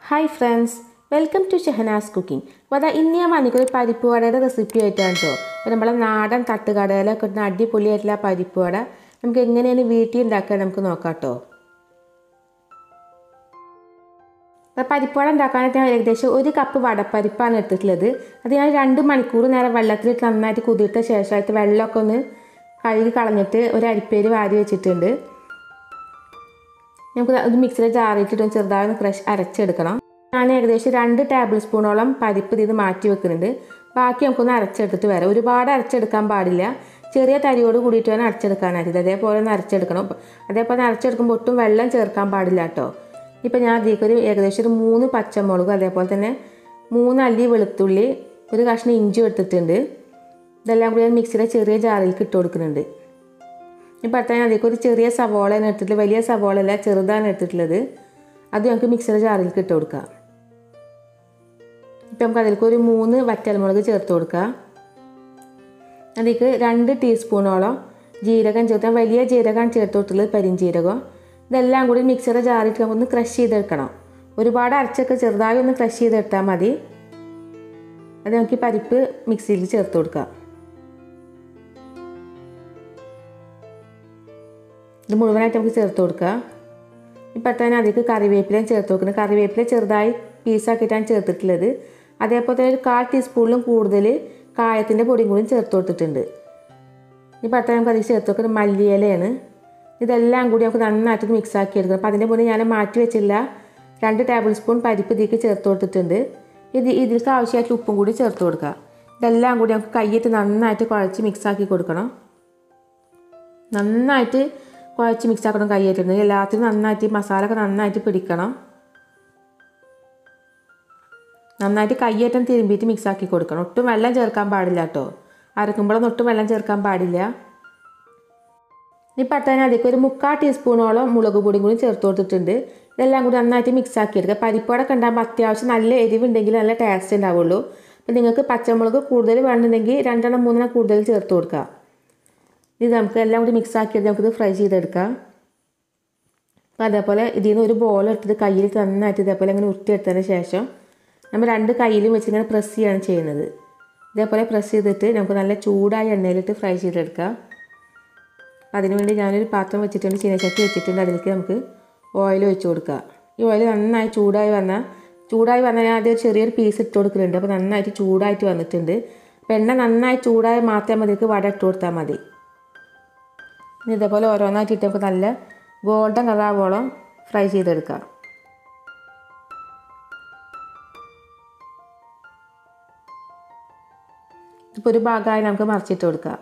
hi friends welcome to Shehnaz cooking അപ്പോൾ അതാ ഇന്ന് ഞാൻ വന്നിക്കൊരു പരിപ്പ് വടയുടെ റെസിപ്പി ആയിട്ടാണ് കേട്ടോ അപ്പോൾ നമ്മളെ നാടൻ തട്ടുകടയിലൊക്കെ കിട്ടുന്ന അടിപൊളിയായിട്ടുള്ള ആ പരിപ്പ് വട നമുക്ക് എങ്ങനെയാണ് വീട്ടിൽ ഉണ്ടാക്കാൻ നമുക്ക് നോക്കാം കേട്ടോ അപ്പോൾ പരിപ്പ് വട ഉണ്ടാക്കാനായിട്ട് ഞാൻ ഏകദേശം ഒരു കപ്പ് വടപ്പരിപ്പാണ് എടുത്തിട്ടുള്ളത് അത് ഞാൻ രണ്ട് മണിക്കൂർ നേരം വെള്ളത്തിലിട്ട് നന്നായിട്ട് കുതിർത്ത ശേഷമായിട്ട് വെള്ളമൊക്കെ ഒന്ന് കഴുകി കളഞ്ഞിട്ട് ഒരു അരിപ്പേര് വാരി വെച്ചിട്ടുണ്ട് നമുക്ക് ഇത് മിക്സിയിൽ ജാറിയിട്ടിട്ട് ചെറുതായി ഒന്ന് ക്രഷ് അരച്ചെടുക്കണം ഞാൻ ഏകദേശം രണ്ട് ടേബിൾ സ്പൂണോളം പരിപ്പ് ഇത് മാറ്റി വെക്കുന്നുണ്ട് ബാക്കി നമുക്കൊന്ന് അരച്ചെടുത്തിട്ട് വരാം ഒരുപാട് അരച്ചെടുക്കാൻ പാടില്ല ചെറിയ തരിയോട് കൂടിയിട്ട് വേണം അരച്ചെടുക്കാനായിട്ട് അതേപോലെ ഒന്ന് അരച്ചെടുക്കണം അതേപോലെ അരച്ചെടുക്കുമ്പോൾ ഒട്ടും വെള്ളം ചേർക്കാൻ പാടില്ല കേട്ടോ ഇപ്പം ഞാൻ അതിലേക്ക് ഒരു ഏകദേശം ഒരു മൂന്ന് പച്ചമുളക് അതേപോലെ തന്നെ മൂന്ന് അല്ലി വെളുത്തുള്ളി ഒരു കഷ്ണം ഇഞ്ചി എടുത്തിട്ടുണ്ട് ഇതെല്ലാം കൂടി ഞാൻ മിക്സിയുടെ ചെറിയ ജാറിലേക്ക് ഇട്ട് കൊടുക്കുന്നുണ്ട് ഇപ്പം അടുത്ത ഞാൻ അതിലേക്ക് ഒരു ചെറിയ സവോളയാണ് എടുത്തിട്ടുള്ളത് വലിയ സവോള അല്ല ചെറുതാണ് എടുത്തിട്ടുള്ളത് അത് നമുക്ക് മിക്സിയുടെ ജാറിലേക്ക് ഇട്ട് കൊടുക്കാം ഇപ്പം നമുക്ക് അതിലേക്ക് ഒരു മൂന്ന് വറ്റൽമുളക് ചേർത്ത് കൊടുക്കാം അതിലേക്ക് രണ്ട് ടീസ്പൂണോളം ജീരകം ചേർത്ത് വലിയ ജീരകമാണ് ചേർത്ത് കൊടുത്തുള്ളത് പെരിഞ്ജീരകം ഇതെല്ലാം കൂടി മിക്സിയുടെ ജാറിട്ട് നമുക്കൊന്ന് ക്രഷ് ചെയ്തെടുക്കണം ഒരുപാട് അരച്ചൊക്കെ ചെറുതായി ഒന്ന് ക്രഷ് ചെയ്തെടുത്താൽ മതി അത് നമുക്ക് ഈ പരിപ്പ് മിക്സിയിൽ ചേർത്ത് കൊടുക്കാം ഇത് മുഴുവനായിട്ട് നമുക്ക് ചേർത്ത് കൊടുക്കുക ഇപ്പം തന്നെ അതിലേക്ക് കറിവേപ്പിലയും ചേർത്ത് കൊടുക്കുന്നത് കറിവേപ്പില ചെറുതായി പീസാക്കിയിട്ടാണ് ചേർത്തിട്ടുള്ളത് അതേപോലെ തന്നെ ഒരു കാൽ ടീസ്പൂണിലും കൂടുതൽ കായത്തിൻ്റെ പൊടിയും കൂടി ചേർത്ത് കൊടുത്തിട്ടുണ്ട് ഇപ്പം അടുത്ത നമുക്ക് അതിൽ ചേർത്ത് കൊടുക്കുന്നത് മല്ലിയിലയാണ് ഇതെല്ലാം കൂടി നമുക്ക് നന്നായിട്ട് മിക്സ് ആക്കി എടുക്കണം അപ്പോൾ അതിൻ്റെ മുന്നേ ഞാൻ മാറ്റി വെച്ചില്ല രണ്ട് ടേബിൾ സ്പൂൺ പരിപ്പ് ഇതിലേക്ക് ചേർത്ത് കൊടുത്തിട്ടുണ്ട് ഇത് ഇതിലേക്ക് ആവശ്യമായിട്ട് ഉപ്പും കൂടി ചേർത്ത് കൊടുക്കുക ഇതെല്ലാം കൂടി നമുക്ക് കയ്യിട്ട് നന്നായിട്ട് കുഴച്ച് മിക്സ് ആക്കി കൊടുക്കണം നന്നായിട്ട് കുഴച്ച് മിക്സ് ആക്കണം കൈയായിട്ടുണ്ട് എല്ലാത്തിനും നന്നായിട്ട് മസാല ഒക്കെ നന്നായിട്ട് പിടിക്കണം നന്നായിട്ട് കയ്യേറ്റം തിരുമ്പിയിട്ട് മിക്സ് ആക്കി കൊടുക്കണം ഒട്ടും വെള്ളം ചേർക്കാൻ പാടില്ല കേട്ടോ അരക്കുമ്പോഴൊന്നും ഒട്ടും വെള്ളം ചേർക്കാൻ പാടില്ല ഇനി പത്താൻ അതിലേക്ക് ഒരു മുക്കാൽ ടീസ്പൂണോളം മുളക് പൊടിയും കൂടി ചേർത്ത് കൊടുത്തിട്ടുണ്ട് ഇതെല്ലാം കൂടി നന്നായിട്ട് മിക്സ് ആക്കി എടുക്കുക പരിപ്പോടൊക്കെ ഉണ്ടാകുമ്പോൾ അത്യാവശ്യം നല്ല എരിവുണ്ടെങ്കിൽ നല്ല ടേസ്റ്റ് ഉണ്ടാവുള്ളൂ അപ്പോൾ നിങ്ങൾക്ക് പച്ചമുളക് കൂടുതൽ വേണമെന്നുണ്ടെങ്കിൽ രണ്ടെണ്ണം മൂന്നെണ്ണം കൂടുതൽ ചേർത്ത് കൊടുക്കുക ഇത് നമുക്ക് എല്ലാം കൂടി മിക്സ് ആക്കിയിട്ട് നമുക്കിത് ഫ്രൈ ചെയ്തെടുക്കാം അപ്പോൾ അതേപോലെ ഇതിൽ നിന്ന് ഒരു ബോൾ എടുത്തിട്ട് കയ്യിൽ നന്നായിട്ട് ഇതേപോലെ ഇങ്ങനെ ഉരുട്ടിയെടുത്തതിന് ശേഷം നമ്മൾ രണ്ട് കയ്യിലും വെച്ച് ഇങ്ങനെ പ്രസ് ചെയ്യാണ് ചെയ്യുന്നത് ഇതേപോലെ പ്രസ് ചെയ്തിട്ട് നമുക്ക് നല്ല ചൂടായ എണ്ണയിലിട്ട് ഫ്രൈ ചെയ്തെടുക്കാം അതിനുവേണ്ടി ഞാനൊരു പാത്രം വെച്ചിട്ടുണ്ട് ചീനച്ചട്ടി വെച്ചിട്ടുണ്ട് അതിലേക്ക് നമുക്ക് ഓയിൽ ഒഴിച്ച് കൊടുക്കുക ഈ ഓയിൽ നന്നായി ചൂടായി വന്നാൽ ചൂടായി വന്നാൽ ഞാൻ ആദ്യം ചെറിയൊരു പീസ് ഇട്ട് കൊടുക്കുന്നുണ്ട് അപ്പോൾ നന്നായിട്ട് ചൂടായിട്ട് വന്നിട്ടുണ്ട് അപ്പോൾ എണ്ണ നന്നായി ചൂടായി മാത്രം മതിക്ക് വട ഇട്ട് കൊടുത്താൽ മതി ഇനി ഇതേപോലെ ഓരോന്നായിട്ട് ഇട്ട് നമുക്ക് നല്ല ഗോൾഡൻ കളറാവോളം ഫ്രൈ ചെയ്തെടുക്കാം ഇപ്പോൾ ഒരു ഭാഗമായി നമുക്ക് മറിച്ചിട്ട് കൊടുക്കാം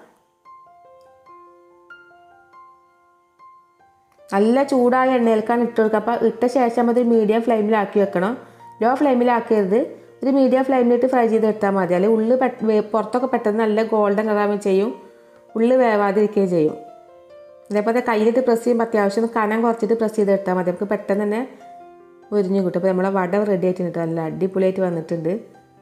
നല്ല ചൂടായ എണ്ണയിലേക്കാണ് ഇട്ട് കൊടുക്കുക അപ്പോൾ ഇട്ട ശേഷം അത് മീഡിയം ഫ്ലെയിമിലാക്കി വെക്കണം ലോ ഫ്ലെയിമിലാക്കരുത് ഒരു മീഡിയം ഫ്ലെയിമിലിട്ട് ഫ്രൈ ചെയ്ത് എടുത്താൽ മതി അല്ലെങ്കിൽ ഉള്ളി പുറത്തൊക്കെ പെട്ടെന്ന് നല്ല ഗോൾഡൻ കളറാവുകയും ചെയ്യും ഉള്ളി വേവാതിരിക്കുകയും ചെയ്യും അതേപോലെ കയ്യിലിട്ട് പ്രസ് ചെയ്യുമ്പോൾ അത്യാവശ്യം കനം കുറച്ചിട്ട് പ്രസ് ചെയ്ത് എടുത്താൽ മതി നമുക്ക് പെട്ടെന്ന് തന്നെ ഉരിഞ്ഞു കിട്ടും അപ്പോൾ നമ്മളെ വട റെഡി ആയിട്ടുണ്ട് നല്ല അടിപൊളിയായിട്ട് വന്നിട്ടുണ്ട്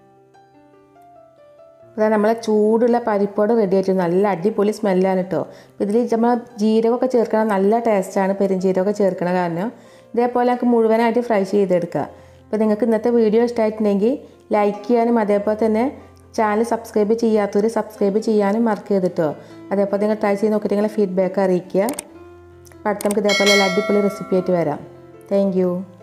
അതായത് നമ്മളെ ചൂടുള്ള പരിപ്പോട് റെഡി ആയിട്ട് നല്ല അടിപൊളി സ്മെല്ലാണ് കേട്ടോ ഇതിൽ നമ്മൾ ജീരകമൊക്കെ ചേർക്കണം നല്ല ടേസ്റ്റാണ് പെരുംജീരകമൊക്കെ ചേർക്കണ കാരണം ഇതേപോലെ നമുക്ക് മുഴുവനായിട്ട് ഫ്രൈ ചെയ്തെടുക്കുക അപ്പോൾ നിങ്ങൾക്ക് ഇന്നത്തെ വീഡിയോ ഇഷ്ടമായിട്ടുണ്ടെങ്കിൽ ലൈക്ക് ചെയ്യാനും അതേപോലെ തന്നെ ചാനൽ സബ്സ്ക്രൈബ് ചെയ്യാത്തവർ സബ്സ്ക്രൈബ് ചെയ്യാനും മറക്കരുത് കേട്ടോ അതേപോലെ നിങ്ങൾ ട്രൈ ചെയ്ത് നോക്കിയിട്ട് നിങ്ങളെ ഫീഡ്ബാക്ക് അറിയിക്കുക അപ്പോൾ അടുത്ത നമുക്ക് ഇതേപോലെ അടിപൊളി റെസിപ്പി ആയിട്ട് വരാം താങ്ക്